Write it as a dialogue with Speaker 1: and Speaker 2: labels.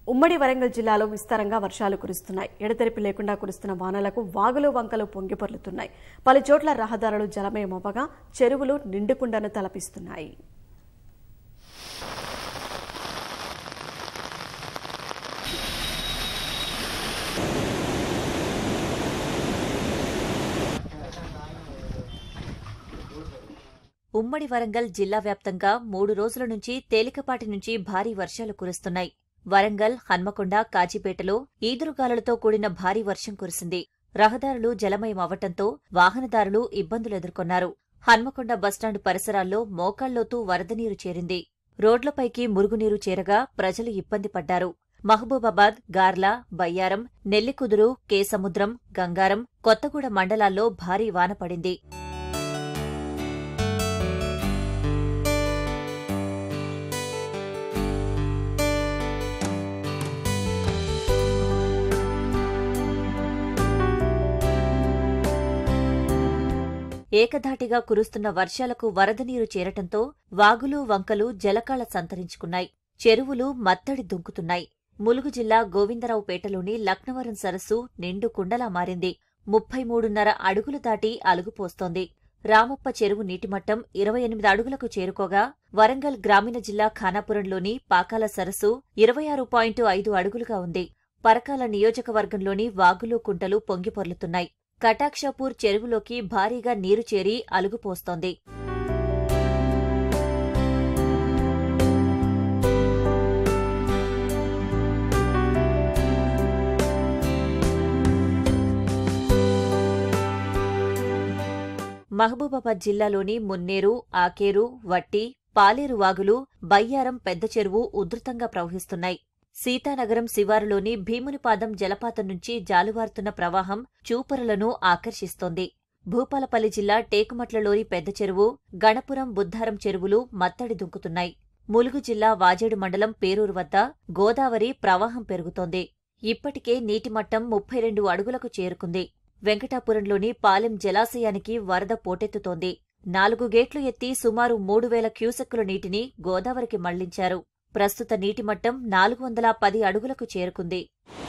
Speaker 1: ఉమ్మడి వరంగల్ జిల్లాలో విస్తారంగా వర్షాలు కురుస్తున్నాయి ఎడతెరిపి లేకుండా కురుస్తున్న వానలకు వాగులు వంకలు పొంగిపొర్లుతున్నాయి పలు చోట్ల రహదారులు జలమయమవ్వగా చెరువులు నిండుకుండను తలపిస్తున్నాయి
Speaker 2: ఉమ్మడి వరంగల్ జిల్లా వ్యాప్తంగా మూడు రోజుల నుంచి తేలికపాటి నుంచి భారీ వర్షాలు కురుస్తున్నాయి వరంగల్ హన్మకొండ కాజీపేటలో ఈదురుగాలులతో కూడిన భారీ వర్షం కురిసింది రహదారులు జలమయం అవ్వటంతో వాహనదారులు ఇబ్బందులు ఎదుర్కొన్నారు హన్మకొండ బస్టాండ్ పరిసరాల్లో మోకాళ్లోతూ వరద నీరు చేరింది రోడ్లపైకి మురుగునీరు చేరగా ప్రజలు ఇబ్బంది పడ్డారు మహబూబాబాద్ గార్ల బయ్యారం నెల్లికుదురు కేసముద్రం గంగారం కొత్తగూడ మండలాల్లో భారీ వాన పడింది ఏకధాటిగా కురుస్తున్న వర్షాలకు వరద నీరు చేరటంతో వాగులు వంకలు జలకాళ సంతరించుకున్నాయి చెరువులు మత్తడి దుంకుతున్నాయి ములుగు జిల్లా గోవిందరావుపేటలోని లక్నవరం సరస్సు నిండు కుండలా మారింది ముప్పై మూడున్నర అడుగులు దాటి అలుగుపోస్తోంది రామప్ప చెరువు నీటిమట్టం ఇరవై ఎనిమిది అడుగులకు చేరుకోగా వరంగల్ గ్రామీణ జిల్లా ఖానాపురంలోని పాకాల సరస్సు ఇరవై ఆరు పాయింట్ ఐదు అడుగులుగా ఉంది పరకాల నియోజకవర్గంలోని వాగులు కుంటలు పొంగిపొర్లుతున్నాయి కటాక్షపూర్ చెరువులోకి భారీగా నీరు చేరి అలుగుపోస్తోంది మహబూబాబాద్ జిల్లాలోని మున్నేరు ఆకేరు వట్టి పాలేరు వాగులు బయ్యారం పెద్ద చెరువు ఉధృతంగా ప్రవహిస్తున్నాయి సీతానగరం శివారులోని భీమునిపాదం జలపాతం నుంచి జాలువారుతున్న ప్రవాహం చూపరులను ఆకర్షిస్తోంది భూపాలపల్లి జిల్లా టేకుమట్లలోని పెద్ద చెరువు గణపురం బుద్ధారం చెరువులు మత్తడి దుంకుతున్నాయి ములుగు జిల్లా వాజేడు మండలం పేరూరు వద్ద గోదావరి ప్రవాహం పెరుగుతోంది ఇప్పటికే నీటిమట్టం ముప్పై రెండు అడుగులకు చేరుకుంది వెంకటాపురంలోని పాలెం జలాశయానికి వరద పోటెత్తుతోంది నాలుగు గేట్లు ఎత్తి సుమారు మూడు వేల క్యూసెక్కుల నీటిని గోదావరికి మళ్లించారు ప్రస్తుత నీటిమట్టం నాలుగు వందల పది అడుగులకు చేరుకుంది